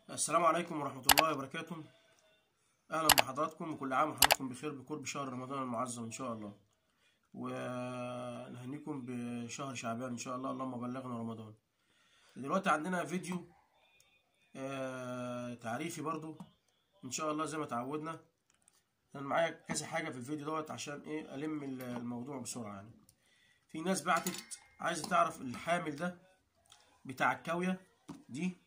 السلام عليكم ورحمة الله وبركاته أهلا بحضراتكم وكل عام وحضراتكم بخير بقرب شهر رمضان المعظم إن شاء الله ونهنيكم بشهر شعبان إن شاء الله اللهم بلغنا رمضان دلوقتي عندنا فيديو آه تعريفي برضو إن شاء الله زي ما تعودنا أنا معايا كذا حاجة في الفيديو دوت عشان إيه ألم الموضوع بسرعة يعني في ناس بعتت عايزة تعرف الحامل ده بتاع الكاوية دي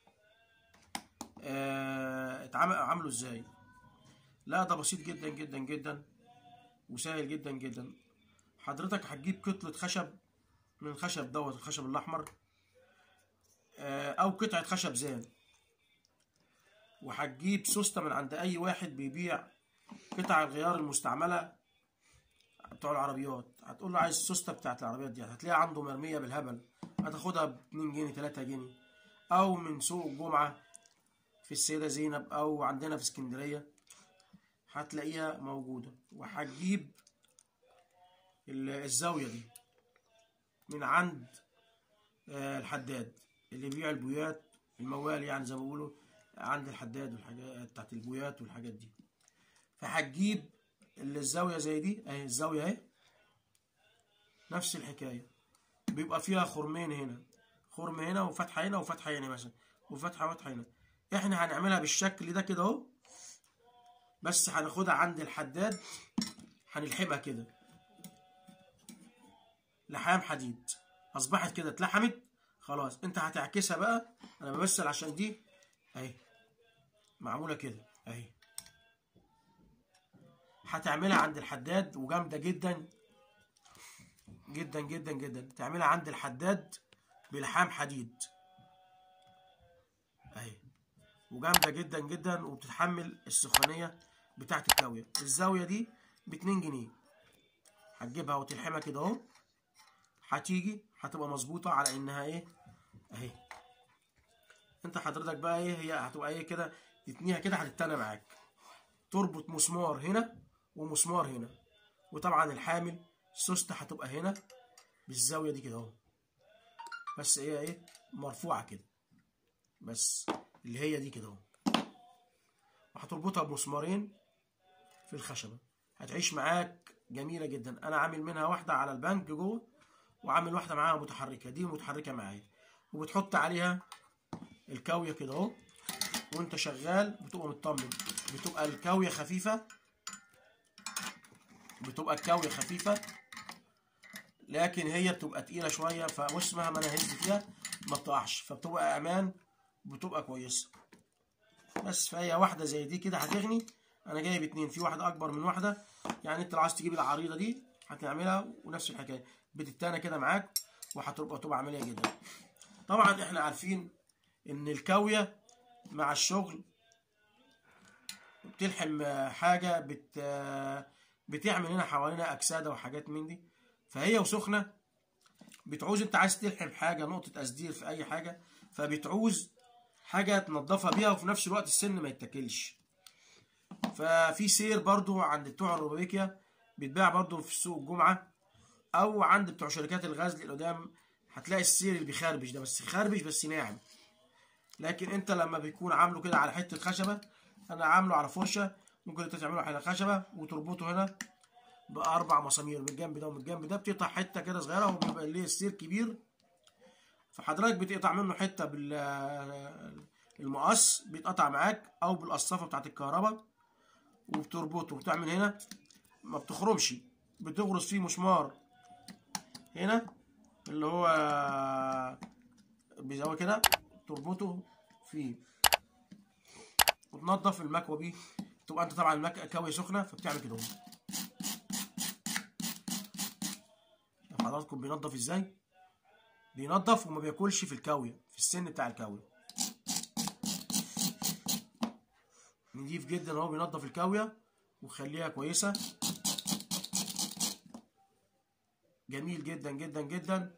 آه، اتعمل عمله ازاي لا ده بسيط جدا جدا جدا وسهل جدا جدا حضرتك هتجيب كتلة خشب من الخشب دوت الخشب الأحمر آه، أو قطعة خشب زان وهتجيب سوستة من عند أي واحد بيبيع قطع الغيار المستعملة بتوع العربيات هتقول له عايز السوستة بتاعت العربيات دي هتلاقيها عنده مرمية بالهبل هتاخدها ب 2 جنيه 3 جنيه أو من سوق الجمعة في السيدة زينب أو عندنا في اسكندرية هتلاقيها موجودة وهتجيب الزاوية دي من عند الحداد اللي بيبيع البويات الموال يعني زي ما بيقولوا عند الحداد والحاجات بتاعت البويات والحاجات دي فهتجيب الزاوية زي دي اهي الزاوية اهي نفس الحكاية بيبقى فيها خرمين هنا خرم هنا وفتحة هنا وفتحة هنا مثلا وفتحة وفتحة هنا احنا هنعملها بالشكل ده كده اهو بس هناخدها عند الحداد هنلحمها كده لحام حديد اصبحت كده اتلحمت خلاص انت هتعكسها بقى انا بمثل عشان دي اهي معموله كده اهي هتعملها عند الحداد وجامده جدا جدا جدا جدا تعملها عند الحداد بلحام حديد اهي وجامده جدا جدا وبتتحمل السخونيه بتاعت الكاويه الزاويه دي ب 2 جنيه هتجيبها وتلحمها كده اهو هتيجي هتبقى مظبوطه على انها ايه اهي انت حضرتك بقى ايه هي هتبقى ايه كده تتنيها كده هتتنى معاك تربط مسمار هنا ومسمار هنا وطبعا الحامل السوسته هتبقى هنا بالزاويه دي كده اهو بس هي ايه مرفوعه كده بس اللي هي دي كده اهو وهتربطها بمسمارين في الخشبه هتعيش معاك جميله جدا انا عامل منها واحده على البنك جوه وعامل واحده معاها متحركه دي متحركه معايا وبتحط عليها الكاويه كده اهو وانت شغال بتبقى مطمن بتبقى الكاويه خفيفه بتبقى الكاويه خفيفه لكن هي بتبقى تقيله شويه فبص مهما انا هز فيها ما بتقعش فبتبقى امان بتبقى كويسه بس فهي واحده زي دي كده هتغني انا جايب اتنين في واحده اكبر من واحده يعني انت لو عايز تجيب العريضه دي هتعملها ونفس الحكايه بتتانى كده معاك وهتبقى تبقى عمليه جدا طبعا احنا عارفين ان الكاويه مع الشغل بتلحم حاجه بت بتعمل هنا حوالينا اكسده وحاجات من دي فهي وسخنه بتعوز انت عايز تلحم حاجه نقطه اسدير في اي حاجه فبتعوز حاجه تنضفها بيها وفي نفس الوقت السن ما يتاكلش ففي سير برضو عند بتوع الروبيكيا بيتباع برضو في سوق الجمعه او عند بتوع شركات الغزل القدام هتلاقي السير اللي بيخربش ده بس خربش بس ناعم لكن انت لما بيكون عامله كده على حته خشبه انا عامله على فرشه ممكن انت تعمله على خشبه وتربطه هنا باربع مسامير من الجنب ده ومن الجنب ده بتقطع حته كده صغيره وبيبقى ليه السير كبير فحضرتك بتقطع منه حته بالمقص بيتقطع معاك او بالقصافه بتاعت الكهرباء وبتربطه وبتعمل هنا ما بتخرمش بتغرز فيه مسمار هنا اللي هو بيزاوي كده تربطه فيه وتنضف المكوه بيه تبقى انت طبعا المكوه سخنه فبتعمل كده حضراتكم بينضف ازاي بينضف وما بياكلش في الكاويه في السن بتاع الكاويه نضيف جدا اهو بينضف الكاويه ويخليها كويسه جميل جدا جدا جدا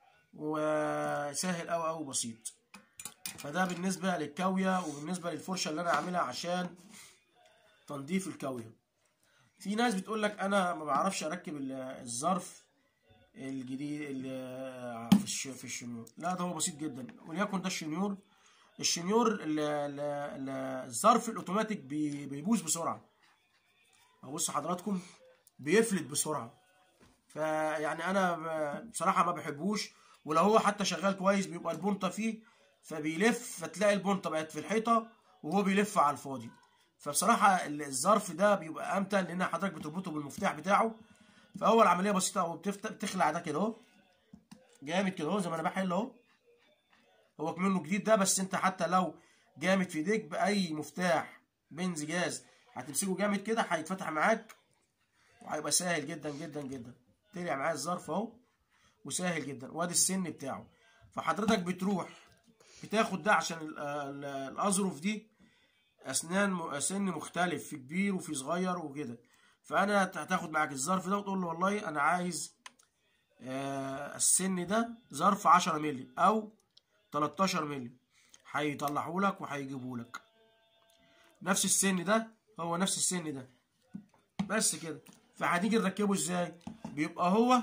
وسهل قوي قوي بسيط فده بالنسبه للكاويه وبالنسبه للفرشه اللي انا عاملها عشان تنظيف الكاويه في ناس بتقول لك انا ما بعرفش اركب الظرف الجديد اللي في في الشنيور لا ده هو بسيط جدا وليكن ده الشنيور الشنيور ال- ال- ال- الظرف الاوتوماتيك بي- بيبوظ بسرعه بص حضراتكم بيفلت بسرعه فيعني انا ب- بصراحه ما بحبوش ولو هو حتى شغال كويس بيبقى البونطه فيه فبيلف فتلاقي البونطه بقت في الحيطه وهو بيلف على الفاضي فبصراحه ال- الظرف ده بيبقى امتن لان حضرتك بتربطه بالمفتاح بتاعه فهو العمليه بسيطه اهو بتفت- بتخلع ده كده اهو جامد كده اهو زي ما انا بحل اهو هو منه جديد ده بس انت حتى لو جامد في ايديك باي مفتاح بنز جاز هتمسكه جامد كده هيتفتح معاك وهيبقى سهل جدا جدا جدا طلع معايا الظرف اهو وسهل جدا وادي السن بتاعه فحضرتك بتروح بتاخد ده عشان ال- ال- الاظرف دي اسنان م- سن مختلف في كبير وفي صغير وكده فانا هتاخد معاك الظرف ده وتقول له والله انا عايز آه، السن ده ظرف 10 مللي او 13 مللي هيطلعه لك وهيجيبه لك نفس السن ده هو نفس السن ده بس كده فهنيجي نركبه ازاي بيبقى هو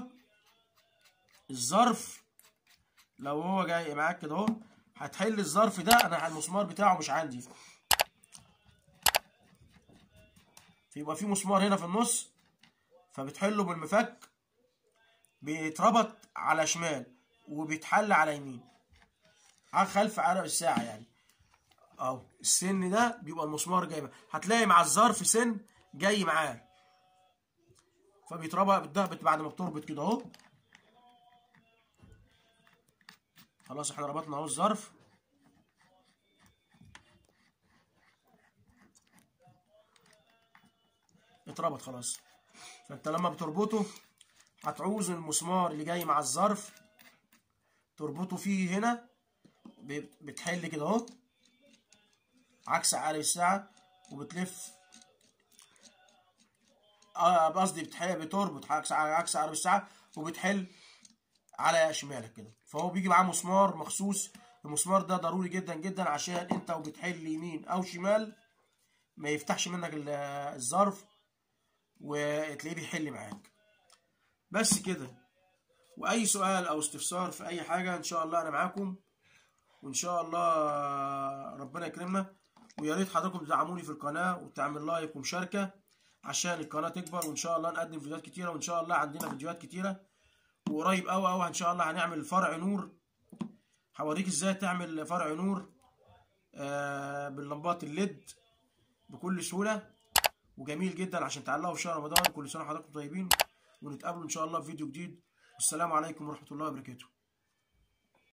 الظرف لو هو جاي معاك كده اهو هتحل الظرف ده انا المسمار بتاعه مش عندي فيبقى في مسمار هنا في النص فبتحله بالمفك بيتربط على شمال وبيتحل على يمين على خلف عقرب الساعة يعني اهو السن ده بيبقى المسمار جاي معاه هتلاقي مع الظرف سن جاي معاه فبيتربط ده بت- بعد ما بتربط كده اهو خلاص احنا ربطنا اهو الظرف اتربط خلاص فانت لما بتربطه هتعوز المسمار اللي جاي مع الظرف تربطه فيه هنا ب- بتحل كده اهو عكس عقارب الساعة وبتلف اه قصدي بتحل بتربط عكس عكس عقارب الساعة وبتحل على شمالك كده فهو بيجي معاه مسمار مخصوص المسمار ده ضروري جدا جدا عشان انت وبتحل يمين او شمال ما يفتحش منك ال- الظرف وتلاقيه بيحل معاك بس كده واي سؤال او استفسار في اي حاجه ان شاء الله انا معاكم وان شاء الله ربنا يكرمنا ويا ريت حضراتكم تدعموني في القناه وتعمل لايك ومشاركه عشان القناه تكبر وان شاء الله نقدم فيديوهات كتيره وان شاء الله عندنا فيديوهات كتيره وقريب قوي قوي ان شاء الله هنعمل فرع نور هوريك ازاي تعمل فرع نور آه باللمبات الليد بكل سهوله وجميل جدا عشان تعلقوا في شهر رمضان كل سنه وحضراتكم طيبين ونتقابلوا ان شاء الله في فيديو جديد والسلام عليكم ورحمه الله وبركاته